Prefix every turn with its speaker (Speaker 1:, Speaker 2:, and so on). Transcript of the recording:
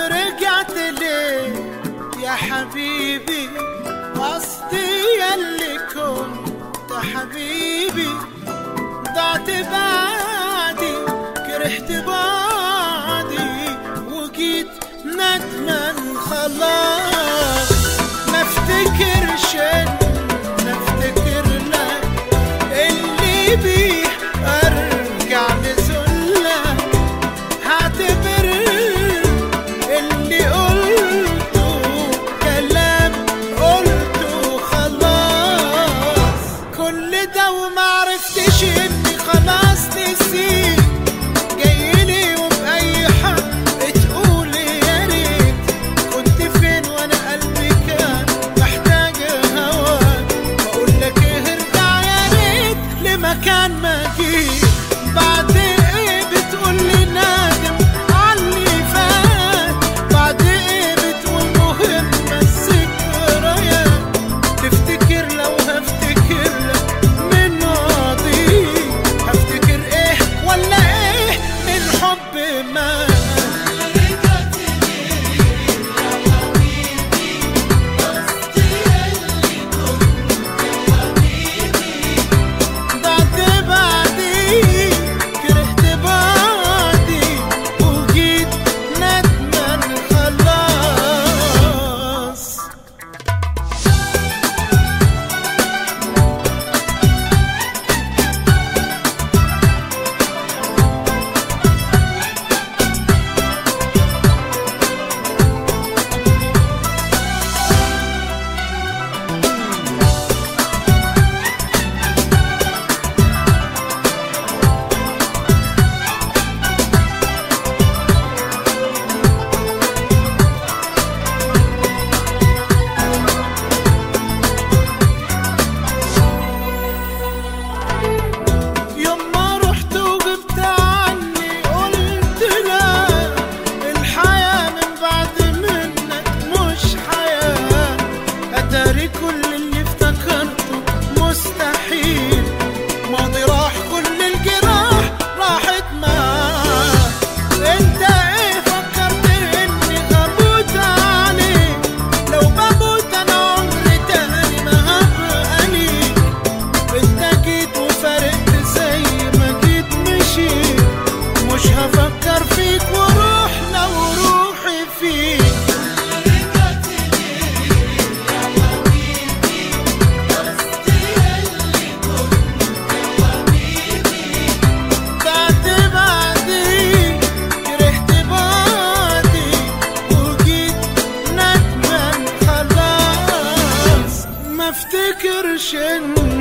Speaker 1: رجعت ليه يا حبيبي قصدي يلي كنت حبيبي ضعت بعدي كرهت بعدي وجيت ندمان خلاص ما افتكرش ان افتكر لك اللي بيه ارجع لذلك هعتبر اللي قلته كلام قلته خلاص كل ده وما عرفتش اني خلاص نسيت جايلي وبأي حق تقولي يا ريت كنت فين وانا قلبي كان محتاج هواك بقول لك ايه ارجع يا ريت لمكان ما جيت بعد ايه بتقولي نادم علي فات بعد ايه بتقول مهمة الذكريات تفتكر لو هفتكر لك من ماضي هفتكر ايه ولا ايه من حب ما ضعت بعدي كرهت بعدي وجيت ندمان خلاص يوم ما رحت وغبت عني قلت لا الحياة من بعد منك مش حياة أتاري كل اللي افتكرته مستحيل ماضي راح كل الجراح راحت معاه انت ايه فكرت اني هموت عليك لو بموت انا عمري تاني ما هبقى ليك انت جيت وفارقت زي ما جيت مشيت مش هفكر فيك واروح لو روحي فيك بعد بعدي كرهت بعدي وجيت ندمان خلاص ما افتكرش ان